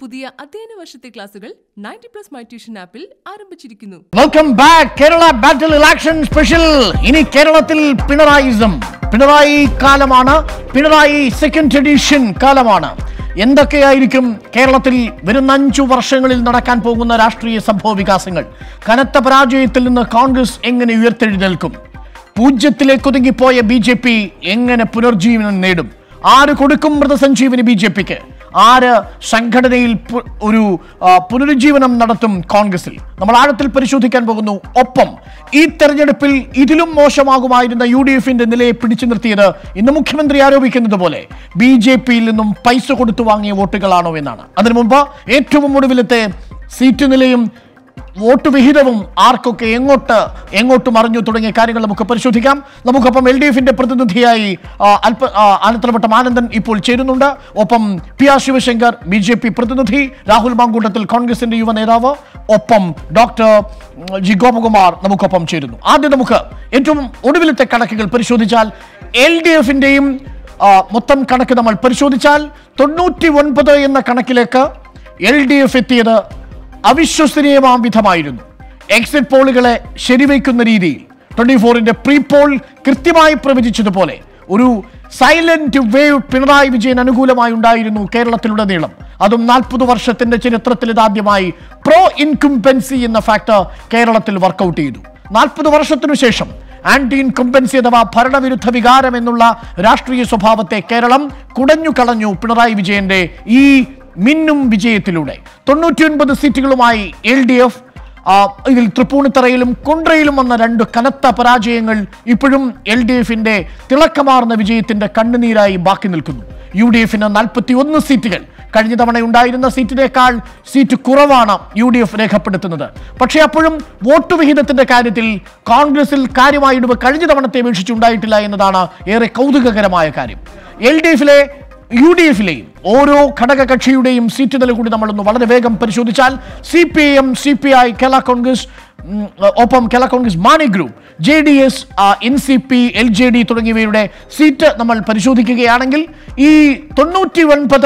പുതിയ അധ്യയന വർഷത്തെ ക്ലാസുകൾ നയൻറ്റി പ്ലസ് മൈ ട്യൂഷൻ ആപ്പിൽ ആരംഭിച്ചിരിക്കുന്നു welcome back Kerala battle election special ഇനി കേരളത്തിൽ പിണറായിസം പിണറായി കാലമാണ് പിണറായി സെക്കൻഡ് എഡിഷൻ കാലമാണ് എന്തൊക്കെയായിരിക്കും കേരളത്തിൽ വരുന്ന അഞ്ചു വർഷങ്ങളിൽ നടക്കാൻ പോകുന്ന രാഷ്ട്രീയ സംഭവ വികാസങ്ങൾ കനത്ത പരാജയത്തിൽ നിന്ന് കോൺഗ്രസ് എങ്ങനെ ഉയർത്തെഴുന്നേൽക്കും പൂജ്യത്തിലേക്ക് ഒതുങ്ങിപ്പോയ ബി ജെ പി എങ്ങനെ പുനർജീവനം നേടും ആര് കൊടുക്കും മൃതസഞ്ജീവനി ബി ജെ പിക്ക് ആര് സംഘടനയിൽ പു- ഒരു ആ, പുനരുജ്ജീവനം നടത്തും കോൺഗ്രസിൽ നമ്മൾ ആഴത്തിൽ പരിശോധിക്കാൻ പോകുന്നു ഒപ്പം ഈ തെരഞ്ഞെടുപ്പിൽ ഇതിലും മോശമാകുമായിരുന്ന യു ഡി എഫിന്റെ നിലയെ പിടിച്ചു നിർത്തിയത് ഇന്ന് മുഖ്യമന്ത്രി ആരോപിക്കുന്നത് പോലെ ബി ജെ പിയിൽ നിന്നും പൈസ കൊടുത്തു വാങ്ങിയ വോട്ടുകളാണോ എന്നാണ് അതിനു മുമ്പ് ഏറ്റവും ഒടുവിലത്തെ സീറ്റ് നിലയും വോട്ട് വിഹിതവും ആർക്കൊക്കെ എങ്ങോട്ട് എങ്ങോട്ട് മറിഞ്ഞു തുടങ്ങിയ കാര്യങ്ങൾ നമുക്ക് പരിശോധിക്കാം നമുക്കൊപ്പം എൽ ഡി എഫിന്റെ പ്രതിനിധിയായി ആ, അല്പ ആ, ആനത്തലവട്ടം ആനന്ദൻ ഇപ്പോൾ ചേരുന്നുണ്ട് ഒപ്പം P R Sivasankar B J P പ്രതിനിധി രാഹുൽ മാങ്കൂട്ടത്തിൽ കോൺഗ്രസിന്റെ യുവ നേതാവ് ഒപ്പം ഡോക്ടർ ഉം, ജി ഗോപകുമാർ നമുക്കൊപ്പം ചേരുന്നു ആദ്യം നമുക്ക് ഏറ്റവും ഒടുവിലത്തെ കണക്കുകൾ പരിശോധിച്ചാൽ എൽ ഡി എഫിന്റെയും മൊത്തം കണക്ക് നമ്മൾ പരിശോധിച്ചാൽ തൊണ്ണൂറ്റി ഒൻപത് എന്ന കണക്കിലേക്ക് എൽ ഡി എഫ് എത്തിയത് അവിശ്വസനീയമാം വിധമായിരുന്നു എക്സിറ്റ് പോളുകളെ ശരിവയ്ക്കുന്ന രീതിയിൽ ട്വന്റി ഫോറിന്റെ പ്രീ പോൾ കൃത്യമായി പ്രവചിച്ചതുപോലെ ഒരു സൈലന്റ് വേവ് പിണറായി വിജയൻ അനുകൂലമായി ഉണ്ടായിരുന്നു കേരളത്തിലുടനീളം അതും നാൽപ്പത് വർഷത്തിന്റെ ചരിത്രത്തിൽ ഇതാദ്യമായി പ്രോ ഇൻകുംപെൻസി എന്ന ഫാക്ടർ കേരളത്തിൽ വർക്കൗട്ട് ചെയ്തു നാൽപ്പത് വർഷത്തിനു ശേഷം ആന്റി ഇൻകംപൻസി അഥവാ ഭരണവിരുദ്ധ വികാരം എന്നുള്ള രാഷ്ട്രീയ സ്വഭാവത്തെ കേരളം കുടഞ്ഞു കളഞ്ഞു പിണറായി വിജയന്റെ ഈ മിന്നും വിജയത്തിലൂടെ തൊണ്ണൂറ്റിയൊൻപത് സീറ്റുകളുമായി എൽ ഡി എഫ് ഇതിൽ തൃപ്പൂണിത്തറയിലും കുണ്ട്രയിലും വന്ന രണ്ട് കനത്ത പരാജയങ്ങൾ ഇപ്പോഴും എൽ ഡി എഫിന്റെ തിളക്കമാർന്ന വിജയത്തിന്റെ കണ്ണുനീരായി ബാക്കി നിൽക്കുന്നു യു ഡി എഫിന് നാൽപ്പത്തി ഒന്ന് സീറ്റുകൾ കഴിഞ്ഞ തവണ ഉണ്ടായിരുന്ന സീറ്റിനേക്കാൾ സീറ്റ് കുറവാണ് യു ഡി എഫ് രേഖപ്പെടുത്തുന്നത് പക്ഷേ അപ്പോഴും വോട്ട് വിഹിതത്തിന്റെ കാര്യത്തിൽ കോൺഗ്രസിൽ കാര്യമായ ഇടിവ് കഴിഞ്ഞ തവണത്തെ അപേക്ഷിച്ചുണ്ടായിട്ടില്ല എന്നതാണ് ഏറെ കൗതുകകരമായ കാര്യം എൽ ഡി എഫിലെ യു ഡി എഫിലെയും ഓരോ ഘടക കക്ഷിയുടെയും സീറ്റ് നില കൂടി നമ്മളൊന്ന് വളരെ വേഗം പരിശോധിച്ചാൽ C P I M C P I Kerala Congress ഉം, ഒപ്പം Kerala Congress Mani group J D S N C P L J D തുടങ്ങിയവയുടെ സീറ്റ് നമ്മൾ പരിശോധിക്കുകയാണെങ്കിൽ ഈ തൊണ്ണൂറ്റി ഒൻപത്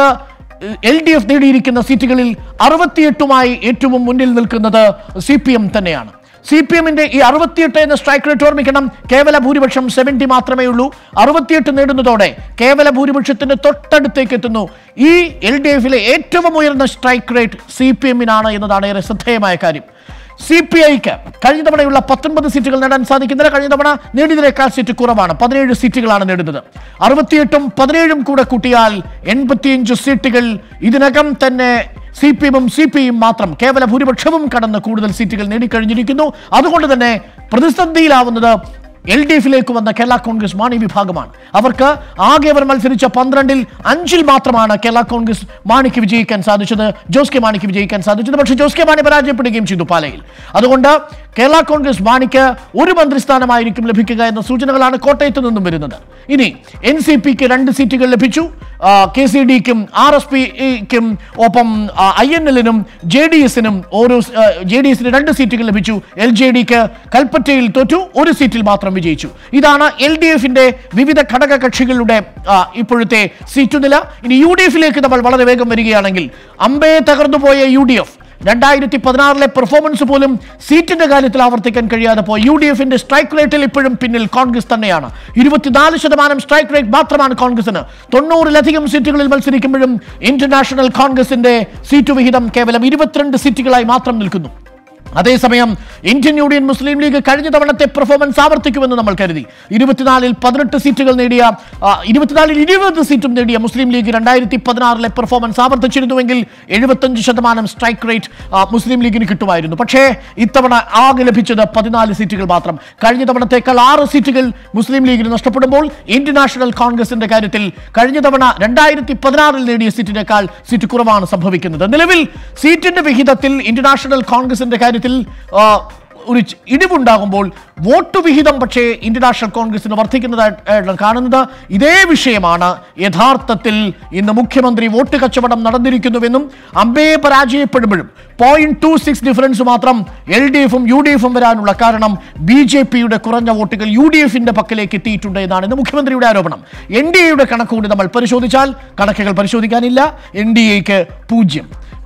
എൽ ഡി എഫ് നേടിയിരിക്കുന്ന സീറ്റുകളിൽ അറുപത്തിയെട്ടുമായി ഏറ്റവും മുന്നിൽ നിൽക്കുന്നത് സി പി എം തന്നെയാണ് സി പി എമ്മിന്റെ ഈ അറുപത്തിയെട്ട് എന്ന സ്ട്രൈക്ക് റേറ്റ് ഓർമ്മിക്കണം കേവല ഭൂരിപക്ഷം സെവന്റി മാത്രമേ ഉള്ളൂ അറുപത്തിയെട്ട് നേടുന്നതോടെ കേവല ഭൂരിപക്ഷത്തിന്റെ തൊട്ടടുത്തേക്ക് എത്തുന്നു ഈ എൽ ഡി എഫിലെ ഏറ്റവും ഉയർന്ന സ്ട്രൈക്ക് റേറ്റ് സി പി എമ്മിനാണ് എന്നതാണ് ഏറെ ശ്രദ്ധേയമായ കാര്യം സി പി ഐക്ക് കഴിഞ്ഞ തവണയുള്ള പത്തൊൻപത് സീറ്റുകൾ നേടാൻ സാധിക്കുന്നില്ല കഴിഞ്ഞ തവണ നേടിയതിനേക്കാൾ സീറ്റ് കുറവാണ് പതിനേഴ് സീറ്റുകളാണ് നേടുന്നത് അറുപത്തിയെട്ടും പതിനേഴും കൂടെ കൂട്ടിയാൽ എൺപത്തിയഞ്ച് സീറ്റുകൾ ഇതിനകം തന്നെ സി പി എമ്മും സി പി ഐയും മാത്രം കേവല ഭൂരിപക്ഷവും കടന്ന് കൂടുതൽ സീറ്റുകൾ നേടിക്കഴിഞ്ഞിരിക്കുന്നു അതുകൊണ്ട് തന്നെ പ്രതിസന്ധിയിലാവുന്നത് എൽ ഡി എഫിലേക്ക് വന്ന കേരള കോൺഗ്രസ് മാണി വിഭാഗമാണ് അവർക്ക് ആകെ അവർ മത്സരിച്ച പന്ത്രണ്ടിൽ അഞ്ചിൽ മാത്രമാണ് കേരള കോൺഗ്രസ് മാണിക്ക് വിജയിക്കാൻ സാധിച്ചത് ജോസ് കെ മാണിക്ക് വിജയിക്കാൻ സാധിച്ചത് പക്ഷേ ജോസ് കെ മാണി പരാജയപ്പെടുകയും ചെയ്തു പാലയിൽ അതുകൊണ്ട് കേരള കോൺഗ്രസ് മാണിക്ക് ഒരു മന്ത്രിസ്ഥാനമായിരിക്കും ലഭിക്കുക എന്ന സൂചനകളാണ് കോട്ടയത്ത് നിന്നും വരുന്നത് ഇനി എൻ സി പിക്ക് രണ്ട് സീറ്റുകൾ ലഭിച്ചു കെ സി ഡിക്കും ആർ എസ് പിക്കും ഒപ്പം ഐ എൻ എല്ലിനും ജെ ഡി എസിനും ഓരോ ജെ ഡി എസിന് രണ്ട് സീറ്റുകൾ ലഭിച്ചു എൽ ജെ ഡിക്ക് കൽപ്പറ്റയിൽ തോറ്റു ഒരു സീറ്റിൽ മാത്രം വിജയിച്ചു ഇതാണ് എൽ ഡി എഫിന്റെ വിവിധ ഘടക കക്ഷികളുടെ ആ, ഇപ്പോഴത്തെ സീറ്റ് നില ഇനി യു ഡി എഫിലേക്ക് നമ്മൾ വളരെ വേഗം വരികയാണെങ്കിൽ അമ്പേ തകർന്നുപോയ യു ഡി എഫ് രണ്ടായിരത്തി പതിനാറിലെ പെർഫോമൻസ് പോലും സീറ്റിന്റെ കാര്യത്തിൽ ആവർത്തിക്കാൻ കഴിയാതെ പോയി യു ഡി എഫിന്റെ സ്ട്രൈക്ക് റേറ്റിൽ ഇപ്പോഴും പിന്നിൽ കോൺഗ്രസ് തന്നെയാണ് ഇരുപത്തിനാല് ശതമാനം സ്ട്രൈക്ക് റേറ്റ് മാത്രമാണ് കോൺഗ്രസിന് തൊണ്ണൂറിലധികം സീറ്റുകളിൽ മത്സരിക്കുമ്പോഴും ഇന്റർനാഷണൽ കോൺഗ്രസിന്റെ സീറ്റ് വിഹിതം കേവലം ഇരുപത്തിരണ്ട് സീറ്റുകളായി മാത്രം നിൽക്കുന്നു അതേസമയം ഇന്ത്യൻ യൂണിയൻ മുസ്ലിം ലീഗ് കഴിഞ്ഞ തവണത്തെ പെർഫോമൻസ് ആവർത്തിക്കുമെന്ന് നമ്മൾ കരുതി ഇരുപത്തിനാലിൽ പതിനെട്ട് സീറ്റുകൾ നേടിയ ആ, ഇരുപത്തിനാലിൽ ഇരുപത് സീറ്റും നേടിയ മുസ്ലിം ലീഗ് രണ്ടായിരത്തി പതിനാറിലെ പെർഫോമൻസ് ആവർത്തിച്ചിരുന്നുവെങ്കിൽ എഴുപത്തഞ്ച് ശതമാനം സ്ട്രൈക്ക് റേറ്റ് ആ, മുസ്ലിം ലീഗിന് കിട്ടുമായിരുന്നു പക്ഷേ ഇത്തവണ ആകെ ലഭിച്ചത് പതിനാല് സീറ്റുകൾ മാത്രം കഴിഞ്ഞ തവണത്തേക്കാൾ ആറ് സീറ്റുകൾ മുസ്ലിം ലീഗിന് നഷ്ടപ്പെടുമ്പോൾ ഇന്ത്യൻ നാഷണൽ കോൺഗ്രസിന്റെ കാര്യത്തിൽ കഴിഞ്ഞ തവണ രണ്ടായിരത്തി പതിനാറിൽ നേടിയ സീറ്റിനേക്കാൾ സീറ്റ് കുറവാണ് സംഭവിക്കുന്നത് നിലവിൽ സീറ്റിന്റെ വിഹിതത്തിൽ ഇന്ത്യൻ നാഷണൽ കോൺഗ്രസിന്റെ കാര്യത്തിൽ ആ, ഒരു ച് ഇടിവുണ്ടാകുമ്പോൾ വോട്ട് വിഹിതം പക്ഷേ ഇന്ത്യൻ നാഷണൽ കോൺഗ്രസിന് വർദ്ധിക്കുന്നതായിട്ട് കാണുന്നത് ഇതേ വിഷയമാണ് യഥാർത്ഥത്തിൽ ഇന്ന് മുഖ്യമന്ത്രി വോട്ട് കച്ചവടം നടന്നിരിക്കുന്നുവെന്നും അമ്പയെ പരാജയപ്പെടുമ്പോഴും പോയിന്റ് ടു സിക്സ് ഡിഫറൻസ് മാത്രം എൽ ഡി എഫും യു ഡി എഫും വരാനുള്ള കാരണം ബി ജെ പിയുടെ കുറഞ്ഞ വോട്ടുകൾ യു ഡി എഫിന്റെ പക്കലേക്ക് എത്തിയിട്ടുണ്ട് എന്നാണ് ഇന്ന് മുഖ്യമന്ത്രിയുടെ ആരോപണം എൻ ഡി എയുടെ കണക്ക് കൂടി നമ്മൾ പരിശോധിച്ചാൽ കണക്കുകൾ പരിശോധിക്കാനില്ല എൻ ഡി എക്ക് പൂജ്യം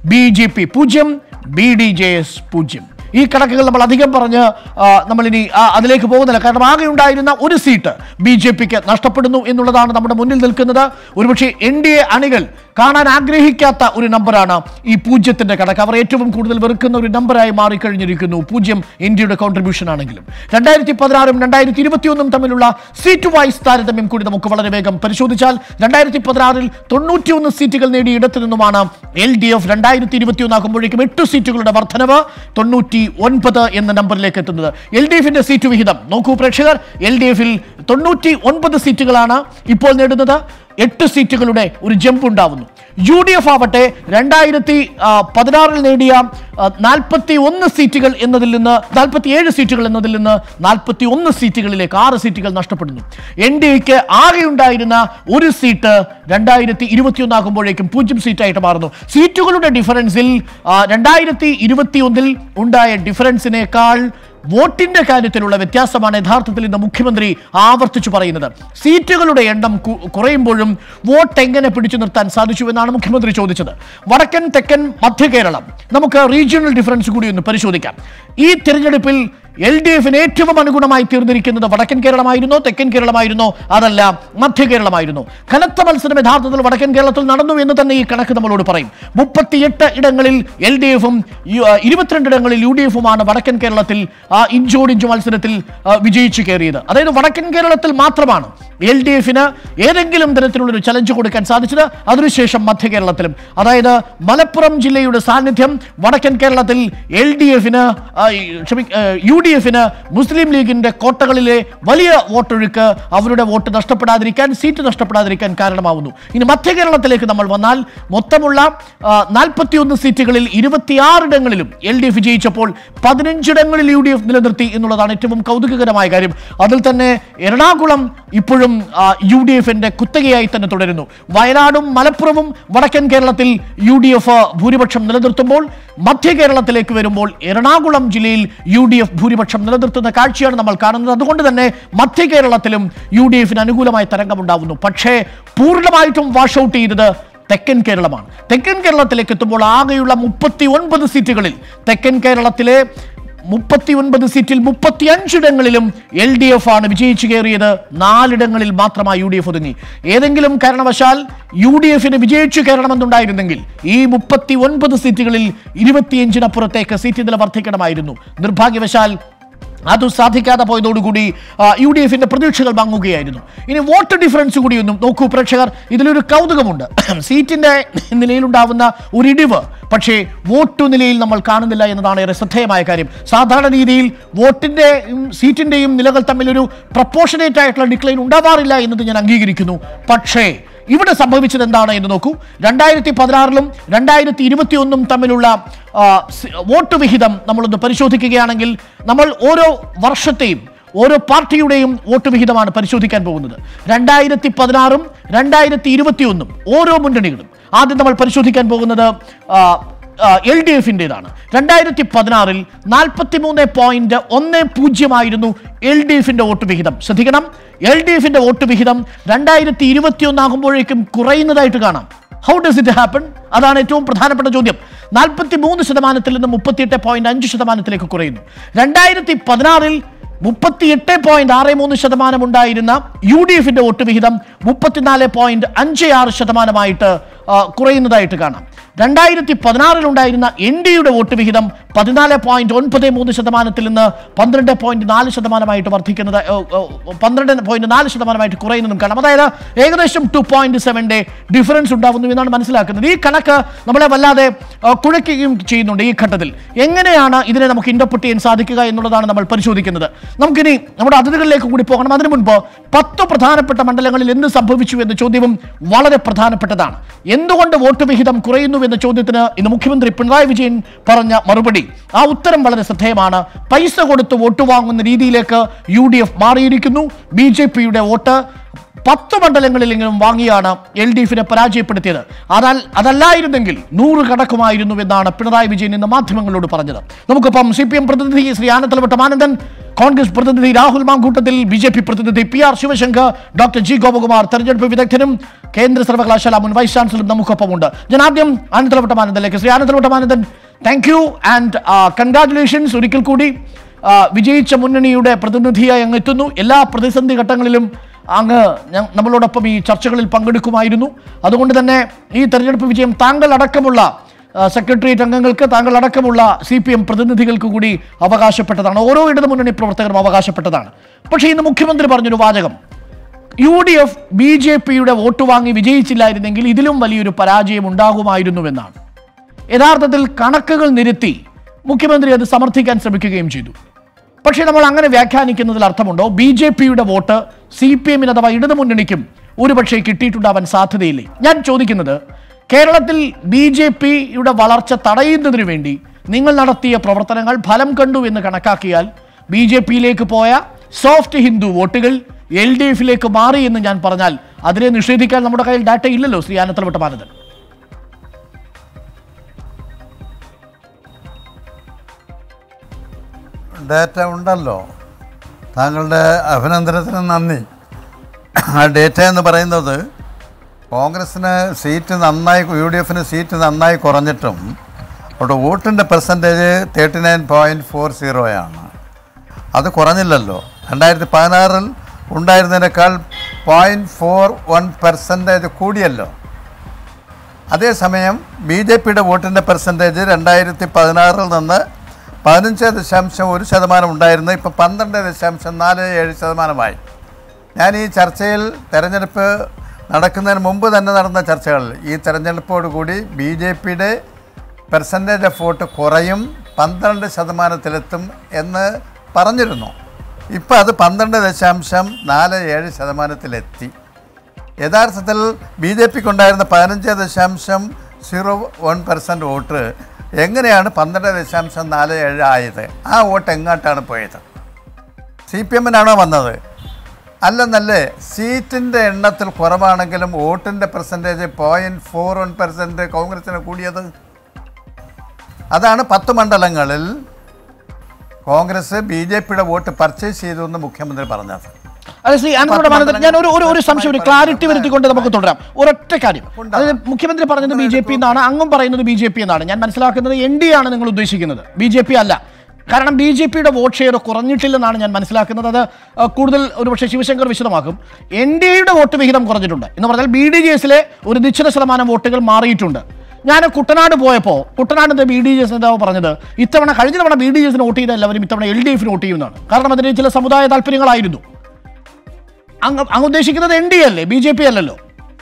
ബി ജെ പി പൂജ്യം ബി ഡി ജെ എസ് പൂജ്യം ഈ കണക്കുകൾ നമ്മൾ അധികം പറഞ്ഞ് ആ, നമ്മളിനി ആ, അതിലേക്ക് പോകുന്നില്ല കാരണം ആകെ ഉണ്ടായിരുന്ന ഒരു സീറ്റ് ബി ജെ പിക്ക് നഷ്ടപ്പെടുന്നു എന്നുള്ളതാണ് നമ്മുടെ മുന്നിൽ നിൽക്കുന്നത് ഒരുപക്ഷെ എൻ ഡി എ അണികൾ കാണാൻ ആഗ്രഹിക്കാത്ത ഒരു നമ്പറാണ് ഈ പൂജ്യത്തിന്റെ കണക്ക് അവർ ഏറ്റവും കൂടുതൽ വെറുക്കുന്ന ഒരു നമ്പറായി മാറിക്കഴിഞ്ഞിരിക്കുന്നു പൂജ്യം ഇന്ത്യയുടെ കോൺട്രിബ്യൂഷൻ ആണെങ്കിലും രണ്ടായിരത്തി പതിനാറും രണ്ടായിരത്തി ഇരുപത്തിയൊന്നും തമ്മിലുള്ള സീറ്റ് വൈസ് താരതമ്യം കൂടി നമുക്ക് വളരെ വേഗം പരിശോധിച്ചാൽ രണ്ടായിരത്തി പതിനാറിൽ തൊണ്ണൂറ്റിയൊന്ന് സീറ്റുകൾ നേടിയ ഇടത്തു നിന്നുമാണ് എൽ ഡി എഫ് രണ്ടായിരത്തി ഇരുപത്തിയൊന്ന് ആകുമ്പോഴേക്കും എട്ട് സീറ്റുകളുടെ വർധനവ് തൊണ്ണൂറ്റി ഒൻപത് എന്ന നമ്പറിലേക്ക് എത്തുന്നത് എൽ ഡി എഫിന്റെ സീറ്റ് വിഹിതം നോക്കൂ പ്രേക്ഷകർ എൽ ഡി എഫിൽ തൊണ്ണൂറ്റി ഒൻപത് സീറ്റുകളാണ് ഇപ്പോൾ നേടുന്നത് എട്ട് സീറ്റുകളുടെ ഒരു ജമ്പ് ഉണ്ടാവുന്നു യു ഡി എഫ് ആവട്ടെ രണ്ടായിരത്തി പതിനാറിൽ നേടിയ നാൽപ്പത്തി ഒന്ന് സീറ്റുകൾ എന്നതിൽ നിന്ന് നാൽപ്പത്തി ഏഴ് സീറ്റുകൾ എന്നതിൽ നിന്ന് നാൽപ്പത്തി ഒന്ന് സീറ്റുകളിലേക്ക് ആറ് സീറ്റുകൾ നഷ്ടപ്പെടുന്നു എൻ ഡി എക്ക് ആകെ ഉണ്ടായിരുന്ന ഒരു സീറ്റ് രണ്ടായിരത്തി ഇരുപത്തിയൊന്ന് ആകുമ്പോഴേക്കും പൂജ്യം സീറ്റായിട്ട് മാറുന്നു സീറ്റുകളുടെ ഡിഫറൻസിൽ രണ്ടായിരത്തി ഇരുപത്തിയൊന്നിൽ ഉണ്ടായ ഡിഫറൻസിനേക്കാൾ വോട്ടിന്റെ കാര്യത്തിലുള്ള വ്യത്യാസമാണ് യഥാർത്ഥത്തിൽ ഇന്ന് മുഖ്യമന്ത്രി ആവർത്തിച്ചു പറയുന്നത് സീറ്റുകളുടെ എണ്ണം കു- കുറയുമ്പോഴും വോട്ട് എങ്ങനെ പിടിച്ചു നിർത്താൻ സാധിച്ചു എന്നാണ് മുഖ്യമന്ത്രി ചോദിച്ചത് വടക്കൻ തെക്കൻ മധ്യ കേരളം നമുക്ക് റീജിയണൽ ഡിഫറൻസ് കൂടി ഒന്ന് പരിശോധിക്കാം ഈ തിരഞ്ഞെടുപ്പിൽ എൽ ഡി എഫിന് ഏറ്റവും അനുഗുണമായി തീർന്നിരിക്കുന്നത് വടക്കൻ കേരളമായിരുന്നോ തെക്കൻ കേരളമായിരുന്നോ അതല്ല മധ്യ കേരളമായിരുന്നു കനത്ത മത്സരം യഥാർത്ഥത്തിൽ വടക്കൻ കേരളത്തിൽ നടന്നു എന്ന് തന്നെ ഈ കണക്ക് നമ്മളോട് പറയും മുപ്പത്തിയെട്ട് ഇടങ്ങളിൽ എൽ ഡി എഫും ഇരുപത്തിരണ്ട് ഇടങ്ങളിൽ യു ഡി എഫുമാണ് വടക്കൻ കേരളത്തിൽ ആ ഇഞ്ചോടിഞ്ച് മത്സരത്തിൽ ആ, വിജയിച്ചു കയറിയത് അതായത് വടക്കൻ കേരളത്തിൽ മാത്രമാണ് എൽ ഡി എഫിന് ഏതെങ്കിലും തരത്തിലുള്ള ഒരു ചലഞ്ച് കൊടുക്കാൻ സാധിച്ചത് അതിനുശേഷം മധ്യ കേരളത്തിലും അതായത് മലപ്പുറം ജില്ലയുടെ സാന്നിധ്യം വടക്കൻ കേരളത്തിൽ എൽ ഡി എഫിന് ക്ഷമി യു ഡി എഫിന് മുസ്ലിം ലീഗിന്റെ കോട്ടകളിലെ വലിയ വോട്ടൊഴുക്ക് അവരുടെ വോട്ട് നഷ്ടപ്പെടാതിരിക്കാൻ സീറ്റ് നഷ്ടപ്പെടാതിരിക്കാൻ കാരണമാവുന്നു ഇനി മധ്യ കേരളത്തിലേക്ക് നമ്മൾ വന്നാൽ മൊത്തമുള്ള നാൽപ്പത്തിയൊന്ന് സീറ്റുകളിൽ ഇരുപത്തിയാറിടങ്ങളിലും എൽ ഡി എഫ് വിജയിച്ചപ്പോൾ പതിനഞ്ചിടങ്ങളിൽ യു ഡി എഫ് നിലനിർത്തി എന്നുള്ളതാണ് ഏറ്റവും കൗതുകകരമായ കാര്യം അതിൽ തന്നെ എറണാകുളം ഇപ്പോഴും യു ഡി എഫിന്റെ കുത്തകയായി തന്നെ തുടരുന്നു വയനാടും മലപ്പുറവും വടക്കൻ കേരളത്തിൽ യു ഡി എഫ് ഭൂരിപക്ഷം നിലനിർത്തുമ്പോൾ മധ്യ കേരളത്തിലേക്ക് വരുമ്പോൾ എറണാകുളം ജില്ലയിൽ യു ഡി എഫ് ഭൂരിപക്ഷം നിലനിർത്തുന്ന കാഴ്ചയാണ് നമ്മൾ കാണുന്നത് അതുകൊണ്ട് തന്നെ മധ്യ കേരളത്തിലും യു ഡി എഫിന് അനുകൂലമായ തരംഗമുണ്ടാവുന്നു പക്ഷേ പൂർണ്ണമായിട്ടും വാഷ് ഔട്ട് ചെയ്തത് തെക്കൻ കേരളമാണ് തെക്കൻ കേരളത്തിലേക്ക് എത്തുമ്പോൾ ആകെയുള്ള മുപ്പത്തി ഒൻപത് സീറ്റുകളിൽ തെക്കൻ കേരളത്തിലെ മുപ്പത്തി ഒൻപത് സീറ്റിൽ മുപ്പത്തി അഞ്ചിടങ്ങളിലും എൽ ഡി എഫ് ആണ് വിജയിച്ചു കയറിയത് നാലിടങ്ങളിൽ മാത്രമായി യു ഡി എഫ് ഒതുങ്ങി ഏതെങ്കിലും കാരണവശാൽ യു ഡി എഫിന് വിജയിച്ചു കയറണമെന്നുണ്ടായിരുന്നെങ്കിൽ ഈ മുപ്പത്തി ഒൻപത് സീറ്റുകളിൽ ഇരുപത്തിയഞ്ചിനപ്പുറത്തേക്ക് സീറ്റ് നില വർദ്ധിക്കണമായിരുന്നു നിർഭാഗ്യവശാൽ അത് സാധിക്കാതെ പോയതോടുകൂടി ആ, യു ഡി എഫിന്റെ പ്രതീക്ഷകൾ മങ്ങുകയായിരുന്നു ഇനി വോട്ട് ഡിഫറൻസ് കൂടി ഒന്നും നോക്കൂ പ്രേക്ഷകർ ഇതിലൊരു കൗതുകമുണ്ട് സീറ്റിന്റെ നിലയിലുണ്ടാവുന്ന ഒരു ഇടിവ് പക്ഷേ വോട്ടു നിലയിൽ നമ്മൾ കാണുന്നില്ല എന്നതാണ് ഏറെ ശ്രദ്ധേയമായ കാര്യം സാധാരണ രീതിയിൽ വോട്ടിന്റെ ഉം, സീറ്റിന്റെയും നിലകൾ തമ്മിൽ ഒരു പ്രപ്പോർഷനേറ്റ് ആയിട്ടുള്ള ഡിക്ലൈൻ ഉണ്ടാവാറില്ല എന്നത് ഞാൻ അംഗീകരിക്കുന്നു പക്ഷേ ഇവിടെ സംഭവിച്ചത് എന്താണ് എന്ന് നോക്കൂ രണ്ടായിരത്തി പതിനാറിലും രണ്ടായിരത്തി ഇരുപത്തി ഒന്നും തമ്മിലുള്ള ആ, സി- വോട്ട് വിഹിതം നമ്മളൊന്ന് പരിശോധിക്കുകയാണെങ്കിൽ നമ്മൾ ഓരോ വർഷത്തെയും ഓരോ പാർട്ടിയുടെയും വോട്ട് വിഹിതമാണ് പരിശോധിക്കാൻ പോകുന്നത് രണ്ടായിരത്തി പതിനാറും രണ്ടായിരത്തി ഇരുപത്തിയൊന്നും ഓരോ മുന്നണികളും ആദ്യം നമ്മൾ പരിശോധിക്കാൻ പോകുന്നത് എൽ ഡി എഫിൻ്റെതാണ് രണ്ടായിരത്തി പതിനാറിൽ നാൽപ്പത്തി മൂന്ന് പോയിന്റ് ഒന്ന് പൂജ്യമായിരുന്നു എൽ ഡി എഫിന്റെ വോട്ട് വിഹിതം ശ്രദ്ധിക്കണം എൽ ഡി എഫിന്റെ വോട്ട് വിഹിതം രണ്ടായിരത്തി ഇരുപത്തിയൊന്ന് ആകുമ്പോഴേക്കും കുറയുന്നതായിട്ട് കാണാം ഹൗ ഡസ് ഇറ്റ് ഹാപ്പൺ അതാണ് ഏറ്റവും പ്രധാനപ്പെട്ട ചോദ്യം നാൽപ്പത്തി മൂന്ന് ശതമാനത്തിൽ നിന്ന് മുപ്പത്തിയെട്ട് പോയിന്റ് അഞ്ച് ശതമാനത്തിലേക്ക് കുറയുന്നു രണ്ടായിരത്തി പതിനാറിൽ മുപ്പത്തിയെട്ട് പോയിന്റ് ആറ് മൂന്ന് ശതമാനം ഉണ്ടായിരുന്ന യു ഡി എഫിന്റെ വോട്ട് വിഹിതം മുപ്പത്തിനാല് പോയിന്റ് അഞ്ച് ആറ് ശതമാനമായിട്ട് ആ, കുറയുന്നതായിട്ട് കാണാം രണ്ടായിരത്തി പതിനാറിലുണ്ടായിരുന്ന എൻ ഡിയുടെ വോട്ട് വിഹിതം പതിനാല് പോയിന്റ് ഒൻപത് മൂന്ന് ശതമാനത്തിൽ നിന്ന് പന്ത്രണ്ട് പോയിന്റ് നാല് ശതമാനമായിട്ട് വർദ്ധിക്കുന്നത് ഓ, ഓ, പന്ത്രണ്ട് പോയിന്റ് നാല് ശതമാനമായിട്ട് കുറയുന്നതും കാണാം അതായത് ഏകദേശം ടു പോയിന്റ് സെവൻ്റെ ഡിഫറൻസ് ഉണ്ടാവുന്നു എന്നാണ് മനസ്സിലാക്കുന്നത് ഈ കണക്ക് നമ്മളെ വല്ലാതെ ആ, കുഴയ്ക്കുകയും ചെയ്യുന്നുണ്ട് ഈ ഘട്ടത്തിൽ എങ്ങനെയാണ് ഇതിനെ നമുക്ക് ഇന്റർപ്രറ്റ് ചെയ്യാൻ സാധിക്കുക എന്നുള്ളതാണ് നമ്മൾ പരിശോധിക്കുന്നത് നമുക്കിനി നമ്മുടെ അതിഥികളിലേക്ക് കൂടി പോകണം അതിനു മുൻപ് പത്ത് പ്രധാനപ്പെട്ട മണ്ഡലങ്ങളിൽ എന്ത് സംഭവിച്ചു എന്ന ചോദ്യവും വളരെ പ്രധാനപ്പെട്ടതാണ് എന്തുകൊണ്ട് വോട്ട് വിഹിതം കുറയുന്നു എന്ന ചോദ്യത്തിന് ഇന്ന് മുഖ്യമന്ത്രി പിണറായി വിജയൻ പറഞ്ഞ മറുപടി ആ ഉത്തരം വളരെ ശ്രദ്ധേയമാണ് പൈസ കൊടുത്ത് വോട്ട് വാങ്ങുന്ന രീതിയിലേക്ക് യു ഡി എഫ് മാറിയിരിക്കുന്നു ബി ജെ പിയുടെ വോട്ട് പത്ത് മണ്ഡലങ്ങളിലെങ്കിലും വാങ്ങിയാണ് എൽ ഡി എഫിനെ പരാജയപ്പെടുത്തിയത് എന്നാൽ അതല്ലായിരുന്നെങ്കിൽ നൂറ് കടക്കുമായിരുന്നു എന്നാണ് പിണറായി വിജയൻ ഇന്ന് മാധ്യമങ്ങളോട് പറഞ്ഞത് നമുക്കൊപ്പം സി പി എം പ്രതിനിധി ശ്രീ ആനന്ദലവട്ടം ആനന്ദൻ കോൺഗ്രസ് പ്രതിനിധി Rahul Mamkootathil B J P പ്രതിനിധി P R Sivasankar doctor G Gopakumar തെരഞ്ഞെടുപ്പ് വിദഗ്ധനും കേന്ദ്ര സർവകലാശാല മുൻ വൈസ് ചാൻസലറും നമുക്കൊപ്പമുണ്ട് ഞാൻ ആദ്യം ആനന്ദലവട്ടം ആനന്ദനിലേക്ക് Shri Anathalavattom Anandan thank you and congratulations ഒരിക്കൽ കൂടി ആ, വിജയിച്ച മുന്നണിയുടെ പ്രതിനിധിയായി അങ്ങ് എത്തുന്നു എല്ലാ പ്രതിസന്ധി ഘട്ടങ്ങളിലും അങ്ങ് ഞ- നമ്മളോടൊപ്പം ഈ ചർച്ചകളിൽ പങ്കെടുക്കുമായിരുന്നു അതുകൊണ്ട് തന്നെ ഈ തെരഞ്ഞെടുപ്പ് വിജയം താങ്കൾ അടക്കമുള്ള ആ, സെക്രട്ടേറിയറ്റ് അംഗങ്ങൾക്ക് താങ്കൾ അടക്കമുള്ള സി പി എം പ്രതിനിധികൾക്ക് കൂടി അവകാശപ്പെട്ടതാണ് ഓരോ ഇടതു മുന്നണി പ്രവർത്തകരും അവകാശപ്പെട്ടതാണ് പക്ഷേ ഇന്ന് മുഖ്യമന്ത്രി പറഞ്ഞൊരു വാചകം U D F B J പിയുടെ വോട്ട് വാങ്ങി വിജയിച്ചില്ലായിരുന്നെങ്കിൽ ഇതിലും വലിയൊരു പരാജയം ഉണ്ടാകുമായിരുന്നുവെന്നാണ് യഥാർത്ഥത്തിൽ കണക്കുകൾ നിരത്തി മുഖ്യമന്ത്രി അത് സമർത്ഥിക്കാൻ ശ്രമിക്കുകയും ചെയ്തു പക്ഷേ നമ്മൾ അങ്ങനെ വ്യാഖ്യാനിക്കുന്നതിൽ അർത്ഥമുണ്ടോ ബി ജെ പിയുടെ വോട്ട് സി പി എമ്മിന് അഥവാ ഇടതു മുന്നണിക്കും ഒരുപക്ഷെ കിട്ടിയിട്ടുണ്ടാവാൻ സാധ്യതയില്ലേ ഞാൻ ചോദിക്കുന്നത് കേരളത്തിൽ ബി ജെ പിയുടെ വളർച്ച തടയുന്നതിനു വേണ്ടി നിങ്ങൾ നടത്തിയ പ്രവർത്തനങ്ങൾ ഫലം കണ്ടു എന്ന് കണക്കാക്കിയാൽ ബി ജെ പിയിലേക്ക് പോയ സോഫ്റ്റ് ഹിന്ദു വോട്ടുകൾ എൽ ഡി എഫിലേക്ക് മാറി എന്ന് ഞാൻ പറഞ്ഞാൽ അതിനെ നിഷേധിക്കാൻ നമ്മുടെ കയ്യിൽ ഡാറ്റ ഇല്ലല്ലോ ശ്രീ ആനത്തലവട്ടമാനന്ദൻ ഡേറ്റ ഉണ്ടല്ലോ താങ്കളുടെ അഭിനന്ദനത്തിന് നന്ദി ആ ഡേറ്റ എന്ന് പറയുന്നത് കോൺഗ്രസ്സിന് സീറ്റ് നന്നായി യു ഡി എഫിന് സീറ്റ് നന്നായി കുറഞ്ഞിട്ടും അവിടെ വോട്ടിൻ്റെ percentage thirty nine point four സീറോയാണ് അത് കുറഞ്ഞില്ലല്ലോ രണ്ടായിരത്തി പതിനാറിൽ ഉണ്ടായിരുന്നതിനേക്കാൾ പോയിൻറ്റ് ഫോർ വൺ പെർസെൻറ്റേജ് കൂടിയല്ലോ അതേസമയം ബി ജെ പിയുടെ വോട്ടിൻ്റെ പെർസെൻറ്റേജ് രണ്ടായിരത്തി പതിനാറിൽ നിന്ന് പതിനഞ്ച് ദശാംശം ഒരു ശതമാനം ഉണ്ടായിരുന്നു ഇപ്പോൾ പന്ത്രണ്ട് ദശാംശം നാല് ഏഴ് ശതമാനമായി ഞാൻ ഈ ചർച്ചയിൽ തെരഞ്ഞെടുപ്പ് നടക്കുന്നതിന് മുമ്പ് തന്നെ നടന്ന ചർച്ചകളിൽ ഈ തെരഞ്ഞെടുപ്പോടുകൂടി ബി ജെ പിയുടെ പെർസെൻറ്റേജ് ഓഫ് വോട്ട് കുറയും പന്ത്രണ്ട് ശതമാനത്തിലെത്തും എന്ന് പറഞ്ഞിരുന്നു ഇപ്പോൾ അത് പന്ത്രണ്ട് ദശാംശം നാല് ഏഴ് ശതമാനത്തിലെത്തി യഥാർത്ഥത്തിൽ ബി ജെ പിക്ക് ഉണ്ടായിരുന്ന പതിനഞ്ച് ദശാംശം സീറോ വൺ പെർസെൻറ്റ് വോട്ട് എങ്ങനെയാണ് പന്ത്രണ്ട് ദശാംശം നാല് ഏഴ് ആയത് ആ വോട്ട് എങ്ങോട്ടാണ് പോയത് സി പി എമ്മിനാണോ വന്നത് അല്ലെന്നല്ലേ സീറ്റിൻ്റെ എണ്ണത്തിൽ കുറവാണെങ്കിലും വോട്ടിൻ്റെ percentage point four one percent കോൺഗ്രസിന് കൂടിയത് അതാണ് പത്ത് മണ്ഡലങ്ങളിൽ കോൺഗ്രസ് ബി ജെ പിയുടെ വോട്ട് പർച്ചേസ് ചെയ്തു എന്ന് മുഖ്യമന്ത്രി പറഞ്ഞത് അതെ ശ്രീ അനന്തപുരമാനന്ദൻ ഞാൻ ഒരു ഒരു ഒരു സംശയം ഒരു ക്ലാരിറ്റി വരുത്തിക്കൊണ്ട് നമുക്ക് തുടരാം ഒരൊറ്റ കാര്യം അതായത് മുഖ്യമന്ത്രി പറഞ്ഞത് ബി ജെ പി എന്നാണ് അങ്ങും പറയുന്നത് ബി ജെ പി എന്നാണ് ഞാൻ മനസ്സിലാക്കുന്നത് എൻ ഡി ആണ് നിങ്ങൾ ഉദ്ദേശിക്കുന്നത് ബി ജെ പി അല്ല കാരണം ബി ജെ പിയുടെ വോട്ട് ഷെയർ കുറഞ്ഞിട്ടില്ലെന്നാണ് ഞാൻ മനസ്സിലാക്കുന്നത് അത് അഹ്, കൂടുതൽ ഒരുപക്ഷെ ശിവശങ്കർ വിശദമാക്കും എൻ ഡി എയുടെ വോട്ട് വിഹിതം കുറഞ്ഞിട്ടുണ്ട് എന്ന് പറഞ്ഞാൽ ബി ഡി ജെ എസിലെ ഒരു നിശ്ചിത ശതമാനം വോട്ടുകൾ മാറിയിട്ടുണ്ട് ഞാൻ കുട്ടനാട് പോയപ്പോൾ കുട്ടനാടിന്റെ ബി ഡി ജെ എസ് നേതാവ് പറഞ്ഞത് ഇത്തവണ കഴിഞ്ഞ തവണ ബി ഡി ജെ എസിന് വോട്ട് ചെയ്ത എല്ലാവരും ഇത്തവണ എൽ ഡി എഫിന് വോട്ട് ചെയ്യുന്നതാണ് കാരണം അതിന് ചില സമുദായ താല്പര്യങ്ങളായിരുന്നു അങ്ങ് അങ്ങ് ഉദ്ദേശിക്കുന്നത് എൻ ഡി അല്ലേ ബി ജെ പി അല്ലല്ലോ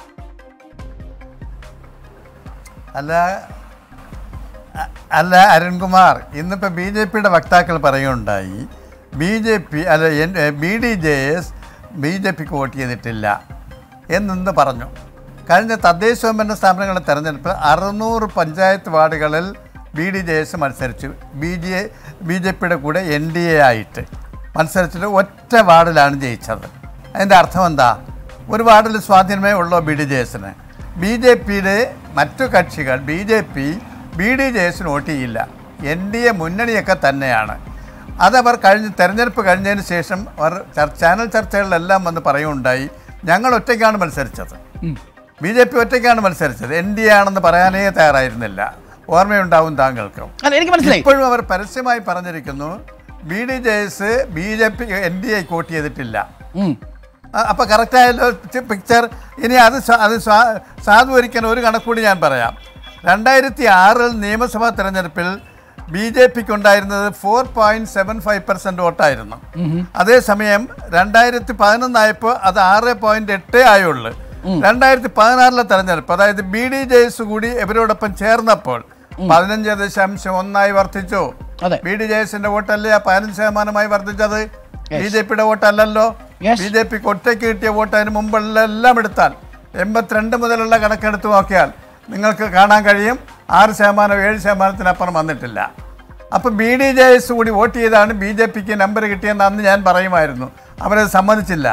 അല്ല അ- അല്ല അരുൺകുമാർ ഇന്നിപ്പോൾ ബി ജെ പിയുടെ വക്താക്കൾ പറയുകയുണ്ടായി ബി ജെ പി അല്ല B D J S B J പിക്ക് വോട്ട് ചെയ്തിട്ടില്ല എന്നിന്ന് പറഞ്ഞു കഴിഞ്ഞ തദ്ദേശ സ്വയംഭരണ സ്ഥാപനങ്ങളുടെ തെരഞ്ഞെടുപ്പിൽ അറുന്നൂറ് പഞ്ചായത്ത് വാർഡുകളിൽ ബി ഡി ജെ എസ് മത്സരിച്ചു ബി ജെ ബി ജെ പിയുടെ കൂടെ എൻ ഡി എ ആയിട്ട് മത്സരിച്ചിട്ട് ഒറ്റ വാർഡിലാണ് ജയിച്ചത് അതിൻ്റെ അർത്ഥം എന്താ ഒരു വാർഡിൽ സ്വാധീനമേ ഉള്ളൂ ബി ഡി ജെ എസിന് ബി ജെ പിയുടെ മറ്റു കക്ഷികൾ B J P B D J എസിന് വോട്ട് ചെയ്യില്ല എൻ ഡി എ മുന്നണിയൊക്കെ തന്നെയാണ് അതവർ കഴിഞ്ഞ് തെരഞ്ഞെടുപ്പ് കഴിഞ്ഞതിന് ശേഷം അവർ ചർ- ചാനൽ ചർച്ചകളിലെല്ലാം വന്ന് പറയുകയുണ്ടായി ഞങ്ങൾ ഒറ്റയ്ക്കാണ് മത്സരിച്ചത് ബി ജെ പി ഒറ്റയ്ക്കാണ് മത്സരിച്ചത് എൻ ഡി എ ആണെന്ന് പറയാനേ തയ്യാറായിരുന്നില്ല ഓർമ്മയുണ്ടാവും താങ്കൾക്ക് അല്ല എനിക്ക് മനസ്സിലായി ഇപ്പോഴും അവർ പരസ്യമായി പറഞ്ഞിരിക്കുന്നു B D J S B J P N D A vote ചെയ്തിട്ടില്ല ഉം. അ- അപ്പൊ കറക്റ്റായല്ലോ പിക്ചർ ഇനി അത് സ്വ- അത് സ്വാ- സാധൂകരിക്കാൻ ഒരു കണക്കൂടി ഞാൻ പറയാം രണ്ടായിരത്തി ആറിൽ നിയമസഭാ തെരഞ്ഞെടുപ്പിൽ ബി ജെ പിക്ക് ഉണ്ടായിരുന്നത് four point seven five percent വോട്ടായിരുന്നു അതേസമയം രണ്ടായിരത്തി പതിനൊന്നായപ്പോൾ അത് ആറ് പോയിന്റ് എട്ട് ആയുള്ളൂ രണ്ടായിരത്തി പതിനാറിലെ തെരഞ്ഞെടുപ്പ് അതായത് ബി ഡി ജെ എസ് കൂടി ഇവരോടൊപ്പം ചേർന്നപ്പോൾ പതിനഞ്ച് ദശാംശം ഒന്നായി വർദ്ധിച്ചു അതെ. ബി ഡി ജെ എസിന്റെ വോട്ടല്ലേ ആ പതിനഞ്ച് ശതമാനമായി വർദ്ധിച്ചത് ബി ജെ പിയുടെ വോട്ടല്ലല്ലോ Yes. ബി ജെ പിക്ക് ഒറ്റയ്ക്ക് കിട്ടിയ വോട്ട് അതിന് മുമ്പെല്ലാം എടുത്താൽ എൺപത്തിരണ്ട് മുതലുള്ള കണക്കെടുത്ത് നോക്കിയാൽ നിങ്ങൾക്ക് കാണാൻ കഴിയും ആറ് ശതമാനം ഏഴ് ശതമാനത്തിനപ്പുറം വന്നിട്ടില്ല അപ്പോൾ ബി ഡി ജെ എസ് കൂടി വോട്ട് ചെയ്താണ് ബി ജെ പിക്ക് നമ്പർ കിട്ടിയെന്ന് അന്ന് ഞാൻ പറയുമായിരുന്നു അവരത് സമ്മതിച്ചില്ല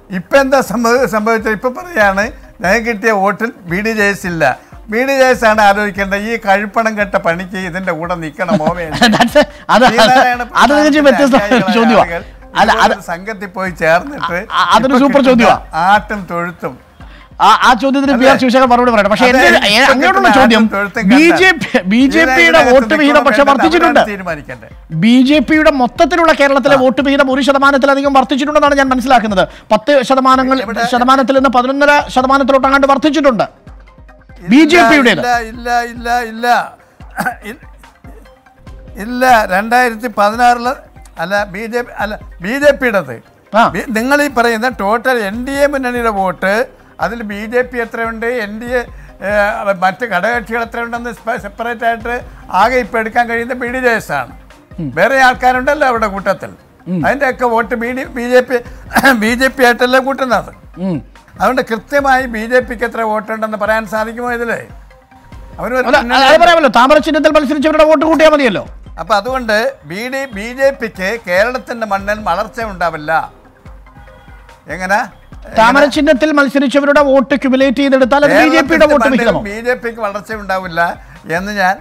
ഇപ്പം എന്താ സംഭവ സംഭവിച്ചത് ഇപ്പം പറയാണ് ഞങ്ങൾക്ക് കിട്ടിയ വോട്ടിൽ ബി ഡി ജെ എസ് ഇല്ല ബി ഡി ജെ എസ് ആണ് ആലോചിക്കേണ്ടത് ഈ കഴിപ്പണം കെട്ട പണിക്ക് ഇതിന്റെ കൂടെ നിൽക്കണമോ വേണ്ടേ? That's- അത് ശ്രീനാരായണ അത് തികച്ചും വ്യത്യസ്ത അനുയായികളായ ചോദ്യമാണ് ആളുകൾ അല്ല അത് ഇതുപോലൊരു സംഘത്തിൽ പോയി ചേർന്നിട്ട് അ- അതൊരു ഇപ്പൊ സൂപ്പർ കിട്ടുന്ന ചോദ്യമാ. ആട്ടും തൊഴുത്തും ആ ആ ചോദ്യത്തിന് പി ആർ അല്ലേ? ശിവശങ്കർ മറുപടി പറയട്ടെ പക്ഷേ അതെ, എന്റെ ഇപ്പൊ അങ്ങോട്ടുള്ള കിട്ടുന്ന ചോദ്യം ആട്ടും തൊഴുത്തും ബി കണ്ടാൽ ജെ പി ബി ജെ പിയുടെ ഇതിനകത്ത് വോട്ട് വിഹിതം നിൽക്കണോ പക്ഷെ വേണ്ടോ വർദ്ധിച്ചിട്ടുണ്ട് അവരാണ് തീരുമാനിക്കേണ്ടത് ബി ജെ പിയുടെ മൊത്തത്തിലുള്ള കേരളത്തിലെ വോട്ട് വിഹിതം ഒരു ശതമാനത്തിലധികം വർദ്ധിച്ചിട്ടുണ്ടെന്നാണ് ഞാൻ മനസ്സിലാക്കുന്നത് പത്ത് ശതമാനങ്ങൾ ഇവിടെ- ശതമാനത്തിൽ നിന്ന് പതിനൊന്നര ശതമാനത്തിലോട്ട് അങ്ങോട്ട് വർദ്ധിച്ചിട്ടുണ്ട് ബി ജെ ഇല്ല, പിയുടേത് ഇല്ല ഇല്ല ഇല്ല ഇല്ല ഇ- ഇല്ല രണ്ടായിരത്തി പതിനാറില് അല്ല ബി ജെ പി അല്ല ബി ജെ പിയുടേത് ആ. നിങ്ങൾ ഈ പറയുന്ന ടോട്ടൽ എൻ ഡി എ മുന്നണിയുടെ വോട്ട് അതിൽ ബി ജെ പി എത്രയുണ്ട് എൻ ഡി എ മറ്റ് ഘടകകക്ഷികൾ എത്രയുണ്ടെന്ന് സെപ്പറേറ്റ് ആയിട്ട് ആകെ ഇപ്പം എടുക്കാൻ കഴിയുന്ന ബി ഡി ജെ എസ് ആണ് വേറെ ആൾക്കാരുണ്ടല്ലോ അവിടെ കൂട്ടത്തിൽ അതിൻ്റെയൊക്കെ vote B D B J P B J P ആയിട്ടല്ല കൂട്ടുന്നത് ഉം. അതുകൊണ്ട് കൃത്യമായി ബി ജെ പിക്ക് എത്ര വോട്ടുണ്ടെന്ന് പറയാൻ സാധിക്കുമോ ഇതില് അവർ അല്ല അത് അത് പറയാമല്ലോ താമര ചിഹ്നത്തിൽ മത്സരിച്ചവരുടെ വോട്ട് കൂട്ടിയാൽ മതിയല്ലോ അപ്പൊ അതുകൊണ്ട് ബി ഡി ബി ജെ പിക്ക് കേരളത്തിന്റെ മണ്ണിൽ വളർച്ച ഉണ്ടാവില്ല എങ്ങനെ താമര ചിഹ്നത്തിൽ മത്സരിച്ചവരുടെ വോട്ട് ക്യുമുലേറ്റ് ചെയ്തെടുത്താൽ അത് ബി ജെ പിയുടെ വോട്ട് വിഹിതമോ ബി ജെ പിക്ക് വളർച്ച ഉണ്ടാവില്ല എന്ന് ഞാൻ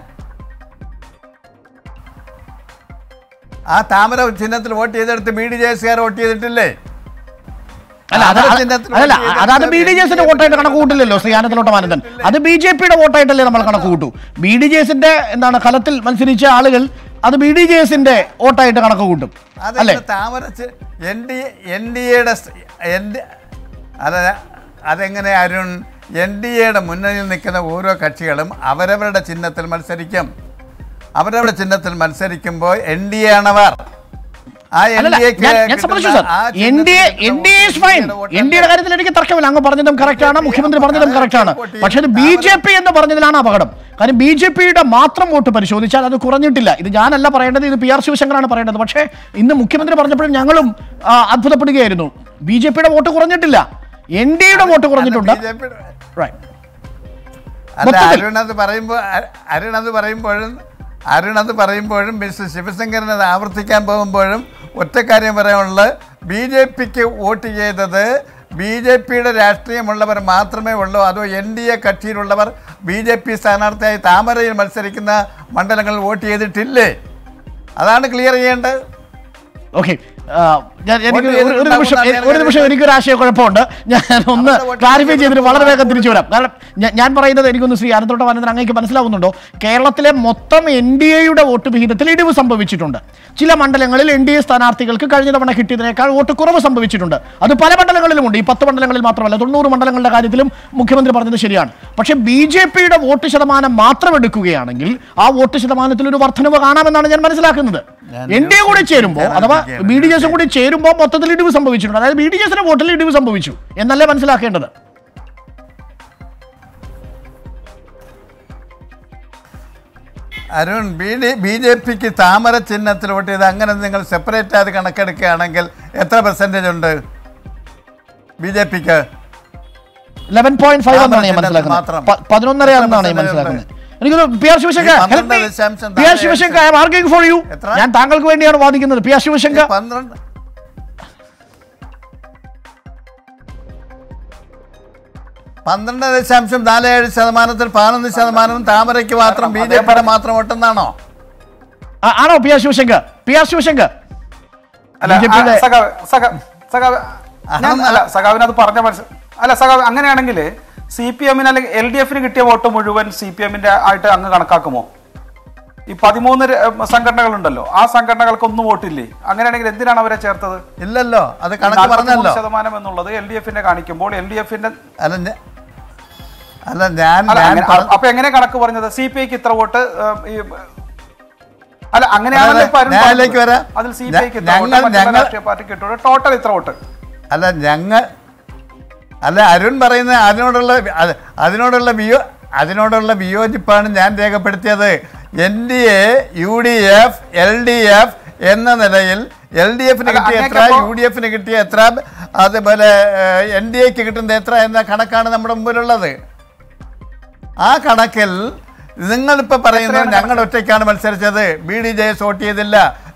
ആ താമര ചിഹ്നത്തിൽ വോട്ട് ചെയ്തെടുത്ത് ബി ഡി ജെ എസ്കാർ വോട്ട് ചെയ്തിട്ടില്ലേ അല്ല അത് താമര അത് ചിഹ്നത്തിൽ അതല്ല വോട്ട് ചെയ്തെടുത്ത് അതായത് ബി ഡി ജെ എസിന്റെ വോട്ടായിട്ട് കണക്ക് കൂട്ടില്ലല്ലോ ശ്രീ ആനന്ദലോട്ട മാനന്ദൻ അത് ബി ജെ പിയുടെ വോട്ടായിട്ടല്ലേ നമ്മൾ കണക്ക് കൂട്ടൂ ബി ഡി ജെ എസിന്റെ എന്താണ് ഫലത്തിൽ മത്സരിച്ച ആളുകൾ അത് ബി ഡി ജെ എസിന്റെ വോട്ടായിട്ട് കണക്ക് കൂട്ടും അല്ലേ അതെങ്ങനെ താമര എൻ ഡി എൻ ഡി എയുടെ എൻ ഡി അത അതെങ്ങനെ അരുൺ എൻ ഡി എയുടെ മുന്നണിയിൽ നിൽക്കുന്ന ഓരോ കക്ഷികളും അവരവരുടെ ചിഹ്നത്തിൽ മത്സരിക്കും അവരവരുടെ ചിഹ്നത്തിൽ മത്സരിക്കുമ്പോൾ എൻ ഡി എ ആണവർ ആ എൻ അല്ലല്ല ഡി എക്ക് ഞാൻ ഞാൻ സമ്മതിച്ചു sir N D A N D A fine N D എയുടെ കാര്യത്തിൽ എനിക്ക് തർക്കമില്ല അങ്ങ് പറഞ്ഞതും കറക്റ്റ് ആണ് മുഖ്യമന്ത്രി പറഞ്ഞതും കറക്റ്റ് ആണ് പക്ഷേ ഇത് ബി ജെ പി എന്ന് പറഞ്ഞതിലാണ് അപകടം കാരണം ബി ജെ പിയുടെ മാത്രം വോട്ട് പരിശോധിച്ചാൽ അത് കുറഞ്ഞിട്ടില്ല ഇത് ഞാനല്ല പറയേണ്ടത് ഇത് പി ആർ ശിവശങ്കറാണ് പറയേണ്ടത് പക്ഷേ ഇന്ന് മുഖ്യമന്ത്രി പറഞ്ഞപ്പോഴും ഞങ്ങളും ആ, അത്ഭുതപ്പെടുകയായിരുന്നു ബി ജെ പിയുടെ വോട്ട് കുറഞ്ഞിട്ടില്ല എൻ ഡി എയുടെ വോട്ട് കുറഞ്ഞിട്ടുണ്ട് Right. അല്ല മൊത്തത്തിൽ. അരുൺ അത് പറയുമ്പോൾ അരുൺ അത് പറയുമ്പോഴും അരുൺ അത് പറയുമ്പോഴും മിസ്റ്റർ ശിവശങ്കരൻ അത് ആവർത്തിക്കാൻ പോകുമ്പോഴും ഒറ്റ കാര്യം പറയാനുള്ളത് ബി ജെ പിക്ക് വോട്ട് ചെയ്തത് ബി ജെ പിയുടെ രാഷ്ട്രീയമുള്ളവർ മാത്രമേ ഉള്ളൂ അതോ എൻ ഡി എ കക്ഷിയിലുള്ളവർ ബി ജെ പി സ്ഥാനാർത്ഥിയായി താമരയിൽ മത്സരിക്കുന്ന മണ്ഡലങ്ങളിൽ വോട്ട് ചെയ്തിട്ടില്ലേ അതാണ് ക്ലിയർ ചെയ്യേണ്ടത് ഓക്കെ ഞാൻ എനിക്ക് വോട്ട് ഒരു- ഒരു നിമിഷം ചെയ്തിട്ടുണ്ടാകും ഒരു നിമിഷം എനിക്കൊരു ആശയക്കുഴപ്പമുണ്ട് ഞാൻ ഒന്ന് അവരുടെ വോട്ട് ക്ലാരിഫൈ ചെയ്തിട്ട് ചെയ്തിട്ടുണ്ടാകും. വളരെ വേഗം തിരിച്ചു വരാം കാരണം ഞാൻ- ഞാൻ പറയുന്നത് എനിക്കൊന്ന് ശ്രീ ആനന്ദോട്ട വാനന്ദൻ അങ്ങേക്ക് മനസ്സിലാവുന്നുണ്ടോ കേരളത്തിലെ മൊത്തം എൻ ഡി എയുടെ വോട്ട് വിഹിതത്തിൽ ഇടിവ് സംഭവിച്ചിട്ടുണ്ട് ചില മണ്ഡലങ്ങളിൽ എൻ ഡി എ സ്ഥാനാർത്ഥികൾക്ക് കഴിഞ്ഞ തവണ കിട്ടിയതിനേക്കാൾ വോട്ട് കുറവ് സംഭവിച്ചിട്ടുണ്ട് അത് പല മണ്ഡലങ്ങളിലുമുണ്ട് ഈ പത്ത് മണ്ഡലങ്ങളിൽ മാത്രമല്ല തൊണ്ണൂറ് മണ്ഡലങ്ങളുടെ കാര്യത്തിലും മുഖ്യമന്ത്രി പറഞ്ഞത് ശരിയാണ് പക്ഷേ ബി ജെ പിയുടെ വോട്ട് ശതമാനം മാത്രം എടുക്കുകയാണെങ്കിൽ ആ വോട്ട് ശതമാനത്തിൽ ഒരു വർധനവ് കാണാമെന്നാണ് ഞാൻ മനസ്സിലാക്കുന്നത് ഞാൻ എൻ ഡി എ കൂടി ചേരുമ്പോൾ അഥവാ ഞാൻ ബി ഡി ജെ എസും കൂടി ചേരുമ്പോൾ മൊത്തത്തിൽ ഇടിവ് സംഭവിച്ചിട്ടുണ്ട് അതായത് ബി ഡി ജെ എസിന്റെ വോട്ടിൽ ഇടിവ് സംഭവിച്ചു എന്നല്ലേ മനസ്സിലാക്കേണ്ടത് Arun B D B J പിക്ക് താമര ചിഹ്നത്തിൽ വോട്ട് ചെയ്ത് അങ്ങനെ നിങ്ങൾ സെപ്പറേറ്റ് ആയത് കണക്കെടുക്കുകയാണെങ്കിൽ എത്ര പെർസെൻറ്റേജ് ഉണ്ട് ബി ജെ പിക്ക് ലെവൻ പോയിന്റ് ഫൈവ് എന്നാണ് ഞാൻ താമര മനസ്സിലാക്കുന്നത് മാത്രം. പ- പതിനൊന്നര എത്ര എന്നാണ് ഞാൻ percentage മനസ്സിലാക്കുന്നത് എനിക്കൊന്ന് പി ആർ ശിവശങ്കർ ഈ പന്ത്രണ്ട് ദശാംശം പി ആർ താഴെ Sivasankar I am arguing for you എത്ര? ഞാൻ താങ്കൾക്ക് വേണ്ടിയാണ് വാദിക്കുന്നത് പി ആർ ശിവശങ്കർ പന്ത്രണ്ട് പന്ത്രണ്ട് ദശാംശം നാല് ഏഴ് ശതമാനത്തിൽ പതിനൊന്ന് ശതമാനം താമരയ്ക്ക് മാത്രം ബി ജെ പിയുടെ മാത്രം വോട്ടെന്നാണോ ആ- ആണോ P R Sivasankar P R Sivasankar അല്ല BJP യുടെ- ആ, സഖാവ് സഖാ- സഖാവ് ഞാൻ അല്ല സഖാവിന് അത് പറഞ്ഞ മനസ്സിൽ അല്ല സഖാവ് അങ്ങനെയാണെങ്കിൽ സി പി എമ്മിന് അല്ലെങ്കിൽ എൽ ഡി എഫിന് കിട്ടിയ വോട്ട് മുഴുവൻ സി പി എമ്മിന്റെ ആയിട്ട് അങ്ങ് കണക്കാക്കുമോ ഈ പതിമൂന്ന് ര- സംഘടനകളുണ്ടല്ലോ ആ സംഘടനകൾക്കൊന്നും വോട്ടില്ലേ അങ്ങനെയാണെങ്കിൽ എന്തിനാണ് അവരെ ചേർത്തത് ഇല്ലല്ലോ അത് കണക്ക് 43 പറഞ്ഞല്ലോ ശതമാനം എന്നുള്ളത് എൽ ഡി എഫിന്റെ കാണിക്കുമ്പോൾ എൽ ഡി എഫിന്റെ അല്ല ഞ- അല്ല ഞാൻ അല്ല ഞാൻ അങ്ങനെ- പറ- അപ്പൊ എങ്ങനെ കണക്ക് പറഞ്ഞത് സി പി ഐക്ക് ഇത്ര വോട്ട് ഏം, ഈ അല്ല അങ്ങനെയാണല്ലോ ഇപ്പൊ അരുൺ ഞാൻ പറഞ്ഞത്. അതിലേക്ക് വരാം. അതിൽ സി പി ഞ- ഐക്ക് ഇത്ര വോട്ട് ഞങ്ങൾ- മറ്റുള്ള ഞങ്ങൾ- രാഷ്ട്രീയ പാർട്ടിക്ക് ഇട്ടു ടോട്ടൽ ഇത്ര വോട്ട് അല്ല ഞങ്ങൾ അല്ല അരുൺ പറയുന്ന അതിനോടുള്ള അത് അതിനോടുള്ള വിയോ അതിനോടുള്ള വിയോജിപ്പാണ് ഞാൻ രേഖപ്പെടുത്തിയത് N D A U D F L D F എന്ന നിലയിൽ എൽ ഡി എഫിന് അല്ല, കിട്ടിയ എത്ര അങ്ങേക്കപ്പോ- യു ഡി എഫിന് കിട്ടിയ എത്ര അതുപോലെ എൻ ഡി എക്ക് കിട്ടുന്നത് എത്ര എന്ന കണക്കാണ് നമ്മുടെ മുമ്പിലുള്ളത് ആ കണക്കിൽ നിങ്ങളിപ്പോൾ പറയുന്നത് എത്രയാണ് ഞങ്ങൾ ഒറ്റയ്ക്കാണ് മത്സരിച്ചത് B D J S vote ചെയ്തില്ല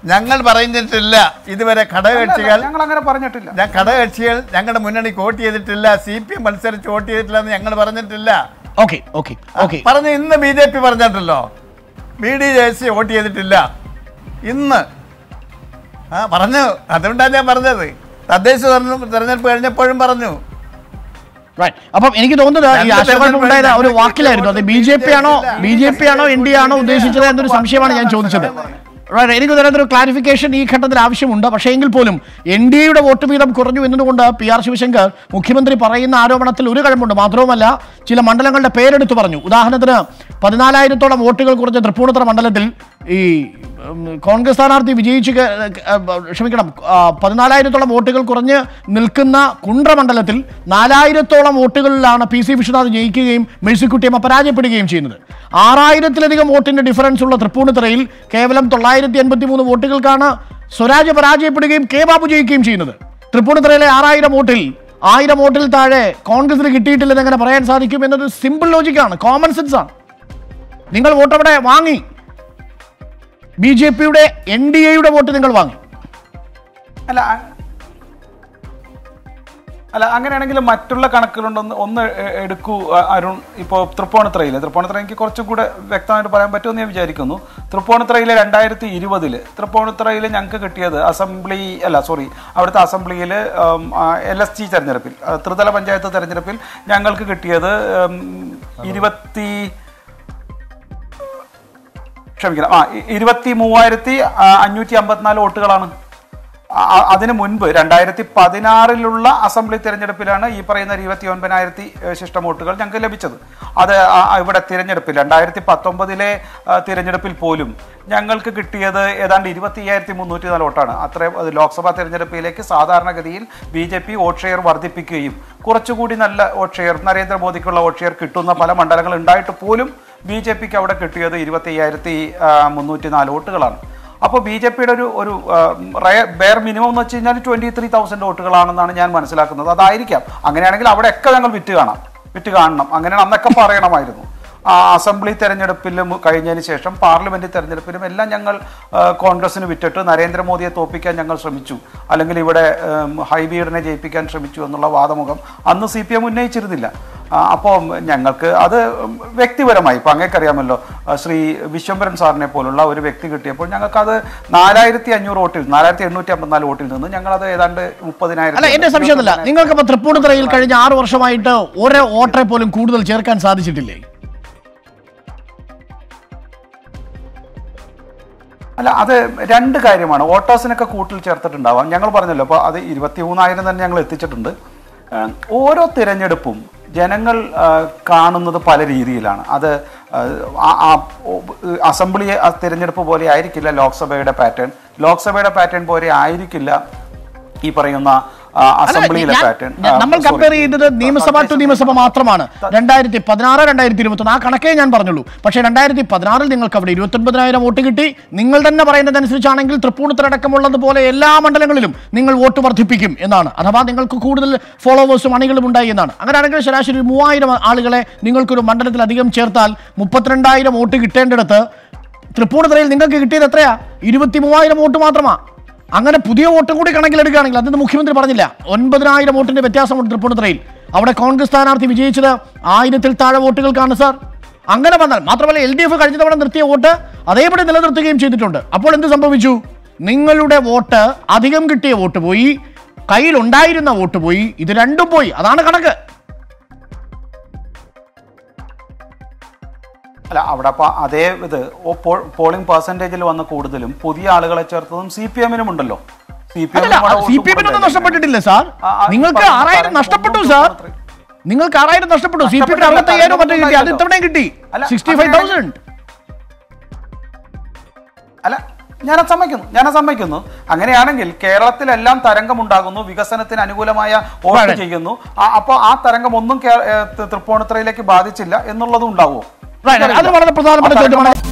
ഞങ്ങൾ പറഞ്ഞിട്ടില്ല ഇതുവരെ ഘടകകക്ഷികൾ ഞങ്ങൾ അങ്ങനെ പറഞ്ഞിട്ടില്ല ഞാൻ ഘടകകക്ഷികൾ ഞങ്ങളുടെ മുന്നണിക്ക് വോട്ട് ചെയ്തിട്ടില്ല സി പി എം മത്സരിച്ച് വോട്ട് ചെയ്തിട്ടില്ല എന്ന് ഞങ്ങൾ പറഞ്ഞിട്ടില്ല ഓക്കെ ഓക്കെ ഓക്കെ പറഞ്ഞു ഇന്ന് ബി ജെ പി പറഞ്ഞിട്ടല്ലോ B D J C vote ചെയ്തിട്ടില്ല ഇന്ന് ആ പറഞ്ഞു അതുകൊണ്ടാണ് ഞാൻ പറഞ്ഞത് തദ്ദേശ തെരഞ്ഞെടുപ്പ് തെരഞ്ഞെടുപ്പ് കഴിഞ്ഞപ്പോഴും പറഞ്ഞു റൈറ്റ് അപ്പം എനിക്ക് തോന്നുന്നത് ഈ രണ്ട് ആശയക്കുഴപ്പം തെരഞ്ഞെടുപ്പ് ഉണ്ടായത് ഒരു ഞങ്ങൾക്ക് വാക്കിലായിരുന്നു അത് ബി ജെ പി ആണോ ബി ജെ പി ആണോ എൻ ഡി ആണോ ഉദ്ദേശിച്ചത് എന്നൊരു സംശയമാണ് ഞാൻ ചോദിച്ചത് റൈറ്റ് എനിക്ക് തോന്നുന്നത് ഒരു ക്ലാരിഫിക്കേഷൻ ഈ ഘട്ടത്തിൽ ആവശ്യമുണ്ട് പക്ഷേ എങ്കിൽ പോലും എൻ ഡി എയുടെ വോട്ട് വീതം കുറഞ്ഞു എന്നതുകൊണ്ട് പി ആർ ശിവശങ്കർ മുഖ്യമന്ത്രി പറയുന്ന ആരോപണത്തിൽ ഒരു കഴമ്പുണ്ട് മാത്രവുമല്ല ചില മണ്ഡലങ്ങളുടെ പേരെടുത്ത് പറഞ്ഞു ഉദാഹരണത്തിന് പതിനാലായിരത്തോളം വോട്ടുകൾ കുറഞ്ഞ തൃപ്പൂണിത്തറ മണ്ഡലത്തിൽ ഈ ഉം, കോൺഗ്രസ് സ്ഥാനാർത്ഥി വിജയിച്ച് ക- ആ, ക്ഷമിക്കണം ആ, പതിനാലായിരത്തോളം വോട്ടുകൾ കുറഞ്ഞ് നിൽക്കുന്ന കുണ്ട്ര മണ്ഡലത്തിൽ നാലായിരത്തോളം വോട്ടുകളിലാണ് പി സി വിശ്വനാഥ് ജയിക്കുകയും മേഴ്സിക്കുട്ടിയമ്മ പരാജയപ്പെടുകയും ചെയ്യുന്നത് ആറായിരത്തിലധികം വോട്ടിന്റെ ഡിഫറൻസ് ഉള്ള തൃപ്പൂണിത്തറയിൽ കേവലം തൊള്ളായിരത്തി എൺപത്തി മൂന്ന് വോട്ടുകൾക്കാണ് സ്വരാജ് പരാജയപ്പെടുകയും കെ ബാബു ജയിക്കുകയും ചെയ്യുന്നത് തൃപ്പൂണിത്തറയിലെ ആറായിരം വോട്ടിൽ ആയിരം വോട്ടിൽ താഴെ കോൺഗ്രസിന് കിട്ടിയിട്ടില്ലെന്ന് എങ്ങനെ പറയാൻ സാധിക്കും എന്നത് സിമ്പിൾ ലോജിക്കാണ് കോമൺ സെൻസ് ആണ് നിങ്ങൾ വോട്ട് അവിടെ വാങ്ങി ബി ജെ പിയുടെ എൻ ഡി എയുടെ വോട്ട് നിങ്ങൾ വാങ്ങി അല്ല അ- അല്ല അങ്ങനെയാണെങ്കിൽ മറ്റുള്ള കണക്കുകളുണ്ടൊന്ന് ഒന്ന് എ- എടുക്കൂ അ- അരുൺ ഇപ്പോൾ തൃപ്പൂണിത്തറയിൽ തൃപ്പൂണിത്തറ എനിക്ക് കുറച്ചും കൂടെ വ്യക്തമായിട്ട് പറയാൻ പറ്റുമെന്ന് ഞാൻ വിചാരിക്കുന്നു തൃപ്പൂണിത്തറയിലെ രണ്ടായിരത്തി ഇരുപതിൽ തൃപ്പൂണിത്തറയിൽ ഞങ്ങൾക്ക് കിട്ടിയത് അസംബ്ലി അല്ല സോറി അവിടുത്തെ അസംബ്ലിയിൽ എൽ എസ് ജി തെരഞ്ഞെടുപ്പിൽ ആ, ത്രിതല പഞ്ചായത്ത് തെരഞ്ഞെടുപ്പിൽ ഞങ്ങൾക്ക് കിട്ടിയത് ഉം, ഇരുപത്തി ക്ഷമിക്കണം ആ ഇ- ഇരുപത്തി മൂവായിരത്തി ആ, അഞ്ഞൂറ്റി അമ്പത്തിനാല് വോട്ടുകളാണ് ആ- ആ- അതിന് മുൻപ് രണ്ടായിരത്തി പതിനാറിലുള്ള അസംബ്ലി തെരഞ്ഞെടുപ്പിലാണ് ഈ പറയുന്ന ഇരുപത്തി ഒൻപതിനായിരത്തി ശിഷ്ടം വോട്ടുകൾ ഞങ്ങൾക്ക് ലഭിച്ചത് അത് ആ- ആ ഇവിടെ തിരഞ്ഞെടുപ്പിൽ രണ്ടായിരത്തി പത്തൊമ്പതിലെ ആ, തിരഞ്ഞെടുപ്പിൽ പോലും ഞങ്ങൾക്ക് കിട്ടിയത് ഏതാണ്ട് ഇരുപത്തി അയ്യായിരത്തി മുന്നൂറ്റി നാല് വോട്ടാണ് അത്രയും അത് ലോക്സഭാ തെരഞ്ഞെടുപ്പിലേക്ക് സാധാരണഗതിയിൽ B J P vote share വർദ്ധിപ്പിക്കുകയും കുറച്ചുകൂടി നല്ല വോട്ട് ഷെയർ നരേന്ദ്രമോദിക്കുള്ള വോട്ട് ഷെയർ കിട്ടുന്ന പല മണ്ഡലങ്ങൾ ഉണ്ടായിട്ട് പോലും ബി ജെ പിക്ക് അവിടെ കിട്ടിയത് ഇരുപത്തി അയ്യായിരത്തി മുന്നൂറ്റി നാല് വോട്ടുകളാണ് അപ്പോൾ ബി ജെ പിയുടെ ഒരു ഒരു ബെയർ മിനിമം എന്ന് വെച്ച് കഴിഞ്ഞാൽ ട്വന്റി ത്രീ തൗസൻഡ് വോട്ടുകളാണെന്നാണ് ഞാൻ മനസ്സിലാക്കുന്നത് അതായിരിക്കാം അങ്ങനെയാണെങ്കിൽ അവിടെയൊക്കെ ഞങ്ങൾ വിറ്റ് കാണാം വിറ്റ് കാണണം അങ്ങനെയാണ് അന്നൊക്കെ പറയണമായിരുന്നു ആ അസംബ്ലി തെരഞ്ഞെടുപ്പിലും കഴിഞ്ഞതിന് ശേഷം പാർലമെന്റ് തെരഞ്ഞെടുപ്പിലും എല്ലാം ഞങ്ങൾ ആ, കോൺഗ്രസിന് വിറ്റിട്ട് നരേന്ദ്രമോദിയെ തോപ്പിക്കാൻ ഞങ്ങൾ ശ്രമിച്ചു അല്ലെങ്കിൽ ഇവിടെ ഉം, ഹൈബീഡിനെ ജയിപ്പിക്കാൻ ശ്രമിച്ചു എന്നുള്ള വാദമുഖം അന്ന് സി പി എം ഉന്നയിച്ചിരുന്നില്ല ആ, അപ്പോൾ ഞങ്ങൾക്ക് അത് വ്യക്തിപരമായി ഇപ്പം അങ്ങേക്കറിയാമല്ലോ ആ, ശ്രീ വിശ്വംഭരൻ സാറിനെ പോലുള്ള ഒരു വ്യക്തി കിട്ടിയപ്പോൾ ഞങ്ങൾക്കത് നാലായിരത്തി അഞ്ഞൂറ് വോട്ടിൽ നാലായിരത്തി എണ്ണൂറ്റി അമ്പത്തിനാല് വോട്ടിൽ നിന്ന് ഞങ്ങളത് ഏതാണ്ട് മുപ്പതിനായിരം അല്ല എന്റെ സംശയമൊന്നുമില്ല നിങ്ങൾക്ക് ഇപ്പൊ തൃപ്പൂണിത്തറയിൽ കഴിഞ്ഞ ആറ് വർഷമായിട്ട് ഒരേ വോട്ടറെ പോലും കൂടുതൽ ചേർക്കാൻ സാധിച്ചിട്ടില്ലേ അല്ല അത് രണ്ട് കാര്യമാണ് വോട്ടേഴ്സിനൊക്കെ കൂട്ടിൽ ചേർത്തിട്ടുണ്ടാവാം ഞങ്ങൾ പറഞ്ഞല്ലോ അപ്പോൾ അത് ഇരുപത്തി മൂന്നായിരം തന്നെ ഞങ്ങൾ എത്തിച്ചിട്ടുണ്ട് ഏഹ് ഓരോ തിരഞ്ഞെടുപ്പും ജനങ്ങൾ ആ, കാണുന്നത് പല രീതിയിലാണ് അത് ആ, ആ- ആ അസംബ്ലി തിരഞ്ഞെടുപ്പ് പോലെ ആയിരിക്കില്ല ലോക്സഭയുടെ പാറ്റേൺ ലോക്സഭയുടെ പാറ്റേൺ പോലെ ആയിരിക്കില്ല ഈ പറയുന്ന ആ, അല്ല, അസംബ്ലിയിലെ ഞാൻ- പാറ്റേൺ ഞാൻ- നമ്മൾ കമ്പയർ ചെയ്തത് നിയമസഭ ടു നിയമസഭ മാത്രമാണ് രണ്ടായിരത്തി പതിനാറ് രണ്ടായിരത്തി ഇരുപത്തി ആ കണക്കേ ഞാൻ പറഞ്ഞുള്ളൂ പക്ഷേ രണ്ടായിരത്തി പതിനാറിൽ നിങ്ങൾക്ക് അവിടെ ഇരുപത്തി ഒൻപതിനായിരം വോട്ട് കിട്ടി നിങ്ങൾ തന്നെ പറയുന്നതനുസരിച്ചാണെങ്കിൽ തൃപ്പൂണിത്തറ അടക്കമുള്ളതുപോലെ എല്ലാ മണ്ഡലങ്ങളിലും നിങ്ങൾ വോട്ട് വർദ്ധിപ്പിക്കും എന്നാണ് അഥവാ നിങ്ങൾക്ക് കൂടുതൽ ഫോളോവേഴ്സും അണികളും ഉണ്ടായി എന്നാണ് അങ്ങനെയാണെങ്കിൽ ശരാശരി ഒരു മൂവായിരം ആളുകളെ നിങ്ങൾക്കൊരു മണ്ഡലത്തിൽ അധികം ചേർത്താൽ മുപ്പത്തിരണ്ടായിരം വോട്ട് കിട്ടേണ്ടിടത്ത് തൃപ്പൂണിത്തറയിൽ നിങ്ങൾക്ക് കിട്ടിയത് എത്രയാ ഇരുപത്തി മൂവായിരം വോട്ട് മാത്രമാ അങ്ങനെ പുതിയ വോട്ടും കൂടി കണക്കിലെടുക്കുകയാണെങ്കിൽ അതൊന്നും മുഖ്യമന്ത്രി പറഞ്ഞില്ല ഒൻപതിനായിരം വോട്ടിന്റെ വ്യത്യാസമുണ്ട് തൃപ്പൂണിത്തറയിൽ അവിടെ കോൺഗ്രസ് സ്ഥാനാർത്ഥി വിജയിച്ചത് ആയിരത്തിൽ താഴെ വോട്ടുകൾക്കാണ് സാർ അങ്ങനെ വന്നാൽ മാത്രമല്ല എൽ ഡി എഫ് കഴിഞ്ഞ തവണ നിർത്തിയ വോട്ട് അതേപടി നിലനിർത്തുകയും ചെയ്തിട്ടുണ്ട് അപ്പോൾ എന്ത് സംഭവിച്ചു നിങ്ങളുടെ വോട്ട് അധികം കിട്ടിയ വോട്ട് പോയി കയ്യിലുണ്ടായിരുന്ന വോട്ട് പോയി ഇത് രണ്ടും പോയി അതാണ് കണക്ക് അല്ല അവിടെ അപ്പൊ അതേ ഇത് പോളിംഗ് പെർസെന്റേജിൽ വന്ന കൂടുതലും പുതിയ ആളുകളെ ചേർത്തതും സി പി എമ്മിനും ഉണ്ടല്ലോ സി പി അല്ല സി പി എമ്മിനൊന്നും നഷ്ടപ്പെട്ടിട്ടില്ല സാർ ആ, ആ, നിങ്ങൾക്ക് പറഞ്ഞ ആറായിരം കാര്യം നഷ്ടപ്പെട്ടു മുമ്പ് സാർ മാത്രമേ- നിങ്ങൾക്ക് ആറായിരം നഷ്ടപ്പെട്ടു സി പി എമ്മിന് നഷ്ടപ്പെട്ടില്ല, അറുപത്തയ്യായിരം മറ്റോ കിട്ടി അത് ഉണ്ടായില്ലല്ലോ. ഇത്തവണയും കിട്ടി അല്ല, സിക്സ്റ്റി ഫൈവ് തൗസൻഡ് അല്ല ഞാനത് സമ്മതിക്കുന്നു ഞാനത് സമ്മതിക്കുന്നു അങ്ങനെയാണെങ്കിൽ കേരളത്തിലെല്ലാം തരംഗം ഉണ്ടാകുന്നു വികസനത്തിന് അനുകൂലമായ വോട്ട് അതെ. ചെയ്യുന്നു അപ്പോൾ ആ തരംഗം ഒന്നും കേ- ഏ, തൃ- തൃപ്പൂണിത്തുറയിലേക്ക് ബാധിച്ചില്ല എന്നുള്ളതും ഉണ്ടാവുമോ Right, right. അത് വളരെ പ്രധാനപ്പെട്ട ആ തരംഗം ചോദ്യമാണ്